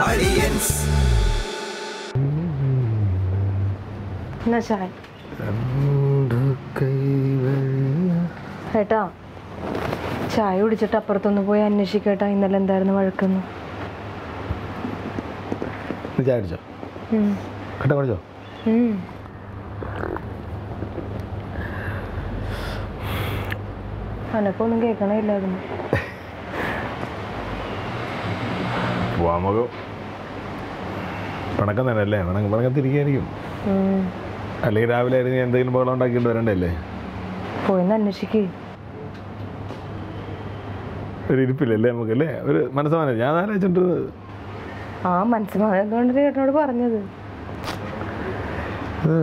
എന്നാ ചായ ഏട്ടാ ചായ കുടിച്ചിട്ട് അപ്പുറത്തൊന്ന് പോയി അന്വേഷിക്കേട്ടാ ഇന്നലെ എന്തായിരുന്നു വഴക്കെന്ന് നീ ചായ അടിച്ചോ ഉം. കട്ട കുടിച്ചോ ഉം. അനക്കൊന്നും കേൾക്കണില്ലായിരുന്നു പോവാൻ നമുക്ക് പിണക്കം തന്നെ അല്ലേ പിണക്കം പിണക്കത്തിരിക്കുകയായിരിക്കും ഉം. അല്ലെങ്കിൽ രാവിലെ ആയിരുന്നു എന്തെങ്കിലും ബഹളം ഉണ്ടാക്കിയിട്ട് വരണ്ടല്ലേ പോയിന്ന് അന്വേഷിക്കേ ഒരു ഇരിപ്പില്ലല്ലേ നമുക്കല്ലേ ഒരു മനസ്സമാനം ഞാൻ ആലോചിച്ചിട്ടുണ്ട് ആ മനസ്സിലായതുകൊണ്ട് ചേട്ടനോട് പറഞ്ഞത് ഇത്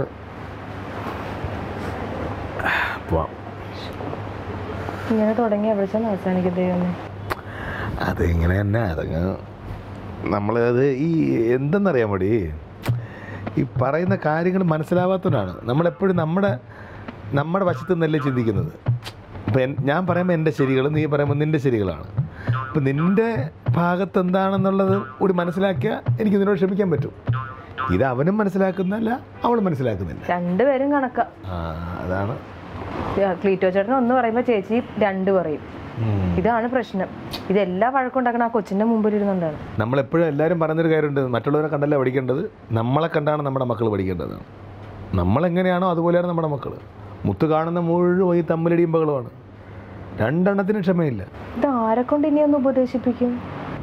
പോവാം ഇങ്ങനെ തുടങ്ങി എവിടെച്ചാണ് അവസാനിക്കും ദൈവമേ അത് ഇങ്ങനെ തന്നെ അതങ്ങ് നമ്മളത് ഈ എന്തെന്നറിയാൻ മടി ഈ പറയുന്ന കാര്യങ്ങൾ മനസ്സിലാവാത്തതുകൊണ്ടാണ് നമ്മളെപ്പോഴും നമ്മുടെ നമ്മുടെ വശത്തു നിന്നല്ലേ ചിന്തിക്കുന്നത് ഇപ്പം എൻ- ഞാൻ പറയുമ്പോൾ എൻ്റെ ശരികൾ നീ പറയുമ്പോൾ നിൻ്റെ ശരികളാണ് ഇപ്പം നിൻ്റെ ഭാഗത്ത് എന്താണെന്നുള്ളത് കൂടി മനസ്സിലാക്കിയാൽ എനിക്ക് നിന്നോട് ക്ഷമിക്കാൻ പറ്റും ഇത് അവനും മനസ്സിലാക്കുന്നില്ല അവളും മനസ്സിലാക്കുന്നില്ല രണ്ടുപേരും കണക്കാ ആ അതാണ് ക്ലീറ്റോ ചേട്ടൻ ഒന്ന് പറയുമ്പോ ചേച്ചി രണ്ട് പറയും ഉം. ഇതാണ് പ്രശ്നം ഇതെല്ലാ വഴക്കുണ്ടാക്കണ ആ കൊച്ചിന്റെ മുമ്പിൽ ഇരുന്നുകൊണ്ടാണ് നമ്മളെപ്പോഴും എല്ലാവരും പറഞ്ഞൊരു കാര്യമുണ്ട് മറ്റുള്ളവരെ കണ്ടല്ല പഠിക്കേണ്ടത് നമ്മളെ കണ്ടാണ് നമ്മുടെ മക്കൾ പഠിക്കേണ്ടത് നമ്മളെങ്ങനെയാണോ അതുപോലെയാണ് നമ്മുടെ മക്കൾ മുത്ത് കാണുന്ന മുഴുവൻ ഈ തമ്മിലടിയും ബഹളമാണ് രണ്ടെണ്ണത്തിന് ക്ഷമയില്ല ഇത് ആരെ കൊണ്ട് ഇനി ഒന്ന് ഉപദേശിപ്പിക്കും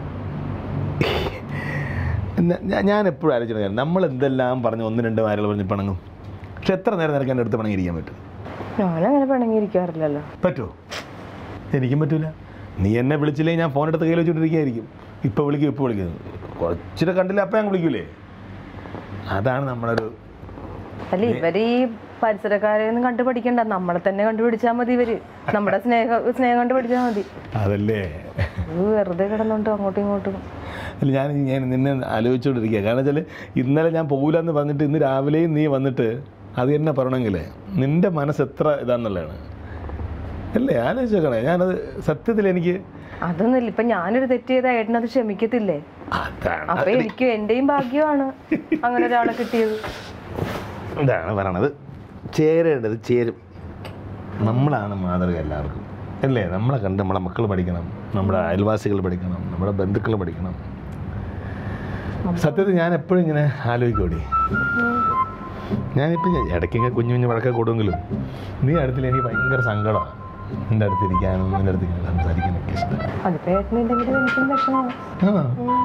ഞ- ഞാ- ഞാൻ എപ്പോഴും ആലോചിക്കുന്ന കാര്യം നമ്മൾ എന്തെല്ലാം പറഞ്ഞ് ഒന്ന് രണ്ട് വാരകൾ പറഞ്ഞ് പിണങ്ങും പക്ഷെ എത്ര നേരം നിനക്ക് എൻ്റെ അടുത്ത് പിണങ്ങിയിരിക്കാൻ പറ്റും ഞാനങ്ങനെ പിണങ്ങിയിരിക്കാറില്ലല്ലോ പറ്റുമോ എനിക്കും പറ്റൂല നീ എന്നെ വിളിച്ചില്ലെങ്കിൽ ഞാൻ ഫോൺ എടുത്ത് കയ്യിൽ വെച്ചുകൊണ്ടിരിക്കുകയായിരിക്കും ഇപ്പോൾ വിളിക്കും ഇപ്പോൾ വിളിക്കും കുറച്ചിട്ട് കണ്ടില്ല അപ്പം ഞാൻ വിളിക്കൂലേ അതാണ് നമ്മളൊരു അല്ല ഇവര് ഈ പരിസരക്കാരെ ഒന്നും കണ്ടു പഠിക്കണ്ട നമ്മളെ തന്നെ കണ്ടുപിടിച്ചാൽ മതി ഇവര് നമ്മുടെ സ്നേഹ സ്നേഹം കണ്ടു പഠിച്ചാൽ മതി അതല്ലേ ഇത് വെറുതെ കിടന്നോണ്ട് അങ്ങോട്ടും ഇങ്ങോട്ടും അല്ല ഞാൻ ഞാൻ നിന്നെ ആലോചിച്ചുകൊണ്ടിരിക്കുക കാരണം വെച്ചാൽ ഇന്നലെ ഞാൻ പോകില്ലെന്ന് പറഞ്ഞിട്ട് ഇന്ന് രാവിലെയും നീ വന്നിട്ട് അത് തന്നെ പറയണമെങ്കിൽ നിൻ്റെ മനസ്സ് എത്ര ഇതാണെന്നുള്ളതാണ് അല്ലേ ആലോചിച്ചേക്കണേ ഞാനത് സത്യത്തിൽ എനിക്ക് അതൊന്നുമില്ല ഇപ്പൊ ഞാനൊരു തെറ്റ് ചെയ്ത ഏട്ടനത് ക്ഷമിക്കത്തില്ലേ അതാണ് അപ്പൊ എനിക്കും എന്റെയും ഭാഗ്യമാണ് അങ്ങനെ ഒരാളെ കിട്ടിയത് ഇതാണ് പറയണത് ചേരേണ്ടത് ചേരും നമ്മളാണ് മാതൃക എല്ലാവർക്കും അല്ലേ നമ്മളെ കണ്ട് നമ്മളെ മക്കൾ പഠിക്കണം നമ്മുടെ അയൽവാസികൾ പഠിക്കണം നമ്മുടെ ബന്ധുക്കൾ പഠിക്കണം സത്യത്തിൽ ഞാൻ എപ്പോഴും ഇങ്ങനെ ആലോചിക്കൂടി ഞാനിപ്പോൾ ഇടയ്ക്കൊക്കെ കുഞ്ഞു കുഞ്ഞു വഴക്കൊക്കെ കൊടുമെങ്കിലും നീ അടുത്തിൽ എനിക്ക് ഭയങ്കര സങ്കടമാണ് നിൻ്റെ അടുത്തിരിക്കാനും നിൻ്റെ അടുത്ത് ഇങ്ങനെ സംസാരിക്കാനൊക്കെ ഇഷ്ടം അതിപ്പോ ഏട്ടനുണ്ടെങ്കിൽ എനിക്കും വിഷമമാണ് ആ.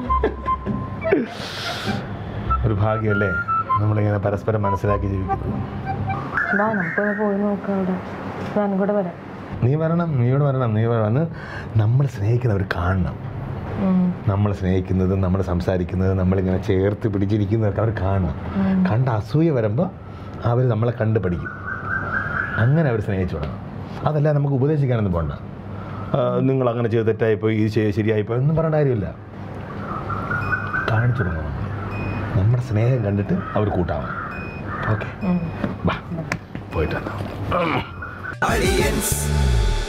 ഒരു ഭാഗ്യമല്ലേ നമ്മളിങ്ങനെ പരസ്പരം മനസ്സിലാക്കി ജീവിക്കുന്നത് വാ നമുക്കൊന്ന് പോയി നോക്കാം അവിടെ ഞാനും കൂടെ വരാം നീ വരണം നീ ഇവിടെ വരണം നീ വന്ന് നമ്മൾ സ്നേഹിക്കുന്നവർ കാണണം ഉം. നമ്മൾ സ്നേഹിക്കുന്നതും നമ്മൾ സംസാരിക്കുന്നതും നമ്മളിങ്ങനെ ചേർത്ത് പിടിച്ചിരിക്കുന്നതൊക്കെ അവർ കാണണം കണ്ട് അസൂയ വരുമ്പോൾ അവർ നമ്മളെ കണ്ട് പഠിക്കും അങ്ങനെ അവർ സ്നേഹിച്ചു തുടങ്ങും അതല്ല നമുക്ക് ഉപദേശിക്കാനൊന്നും പോകണ്ട ആ, നിങ്ങൾ അങ്ങനെ ചെയ്ത് തെറ്റായിപ്പോയി ഇത് ചെയ്ത് ശരിയായിപ്പോയി ഒന്നും പറയേണ്ട കാര്യമില്ല കാണിച്ചു തുടങ്ങും നമ്മൾ നമ്മുടെ സ്നേഹം കണ്ടിട്ട് അവർ കൂട്ടാവും ഓക്കെ ഉം. ബാ പോയിട്ട് വന്നോ Aliens.